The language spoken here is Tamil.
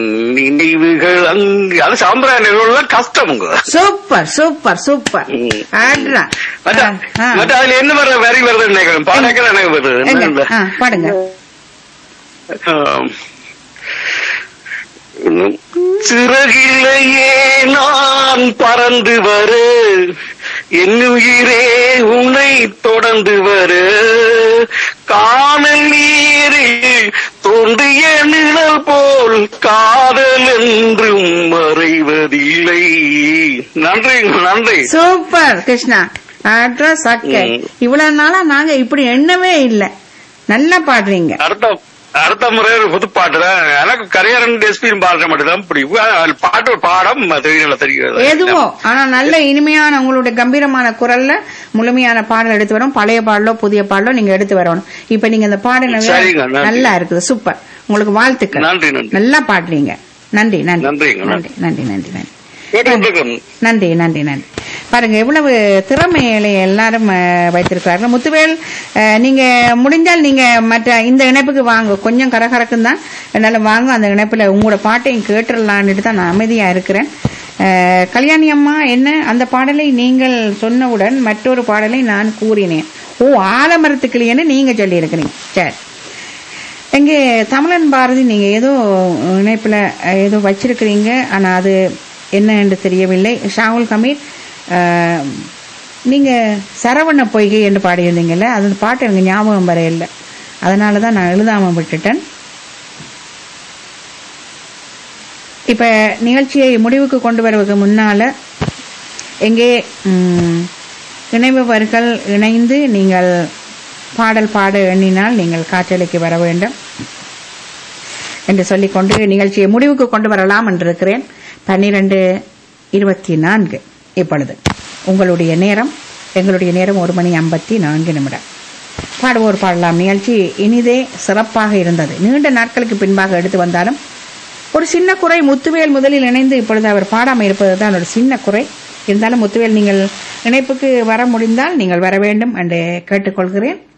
நினைவுகள் அங்கு அது சாம்பிராய நிகழ்வுலாம் கஷ்டமுங்க சூப்பர் சூப்பர் சூப்பர் ம். ஆட்ரா மற்ற ஆ, ஆ. மற்ற அதுல என்ன வர வரி வருதுன்னு நினைக்கிறேன் பாடக்க எனக்கு வருது எங்க? என்ன ஆ, பாடுங்க ஆம். இன்னும் சிறகிலேயே நான் பறந்து வர என்னுயிரே உன்னை தொடர்ந்து வர காணல் நீரில் தோன்றிய நிழல் போல் காதல் என்றும் மறைவதில்லை நன்றி நன்றி சூப்பர் கிருஷ்ணா ஆட்ரா சக்க ம். இவ்வளவு நாளா நாங்க இப்படி எண்ணவே இல்ல நல்லா பாடுறீங்க அடுத்த அடுத்த முறை ஒரு புது பாட்டு தான் எனக்கு கரையரன் எஸ்பியும் பாடுற மட்டும் தான் பிடிக்கும் அது பாட்டு பாடம் தெரியல தெரியும் எதுவோ ஆனா நல்ல இனிமையான உங்களுடைய கம்பீரமான குரல்ல முழுமையான பாடல் எடுத்து வரோம் பழைய பாடலோ புதிய பாடலோ நீங்க எடுத்து வரணும் இப்ப நீங்க இந்த பாடல் சரிங்க, நன்றி. நல்லா இருக்குது சூப்பர் உங்களுக்கு வாழ்த்துக்கள் நன்றி நன்றி நல்லா பாடுறீங்க நன்றி நன்றி நன்றிங்க, நன்றி நன்றி நன்றி நன்றி கேட்டுக்கொண்டிருக்கோம். நன்றி நன்றி நன்றி பாருங்க எவ்வளவு திறமைகளை எல்லாரும் அஹ், வைத்திருக்கிறார்கள் முத்துவேல் அஹ், நீங்க முடிஞ்சால் நீங்க மற்ற இந்த இணைப்புக்கு வாங்க கொஞ்சம் கரகரக்கும் தான் என்னால வாங்க அந்த இணைப்புல உங்களோட பாட்டையும் கேட்டுடலான்ட்டு தான் நான் அமைதியா இருக்கிறேன் அஹ், கல்யாணி அம்மா என்ன அந்த பாடலை நீங்கள் சொன்னவுடன் மற்றொரு பாடலை நான் கூறினேன் ஓ ஆலமரத்துக்கிளியன்னு நீங்க சொல்லி இருக்கிறீங்க சரி இங்கே தமிழன் பாரதி நீங்க ஏதோ இணைப்புல அஹ், ஏதோ வச்சிருக்கிறீங்க ஆனா அது என்ன என்று தெரியவில்லை ஷாகுல் கமீர் அஹ், நீங்க சரவண பொய்கை என்று பாடியிருந்தீங்கல்ல அந்த பாட்டு எனக்கு ஞாபகம் வர இல்லை அதனால தான் நான் எழுதாம விட்டுட்டேன் இப்ப நிகழ்ச்சியை முடிவுக்கு கொண்டு வருவதற்கு முன்னால எங்கே ம், இணைபவர்கள் இணைந்து நீங்கள் பாடல் பாட எண்ணினால் நீங்கள் காற்றலைக்கு வர வேண்டும் என்று சொல்லிக்கொண்டு நிகழ்ச்சியை முடிவுக்கு கொண்டு வரலாம் என்றிருக்கிறேன் பன்னிரண்டு இருபத்தி நான்கு இப்பொழுது உங்களுடைய நேரம் எங்களுடைய நேரம் ஒரு மணி ஐம்பத்தி நான்கு நிமிடம் பாடுவோர் பாடலாம் நிகழ்ச்சி இனிதே சிறப்பாக இருந்தது நீண்ட நாட்களுக்கு பின்பாக எடுத்து வந்தாலும் ஒரு சின்ன குறை முத்துவேல் முதலில் இணைந்து இப்பொழுது அவர் பாடாமல் இருப்பது தான் ஒரு சின்ன குறை இருந்தாலும் முத்துவேல் நீங்கள் இணைப்புக்கு வர முடிந்தால் நீங்கள் வர வேண்டும் என்று கேட்டுக்கொள்கிறேன்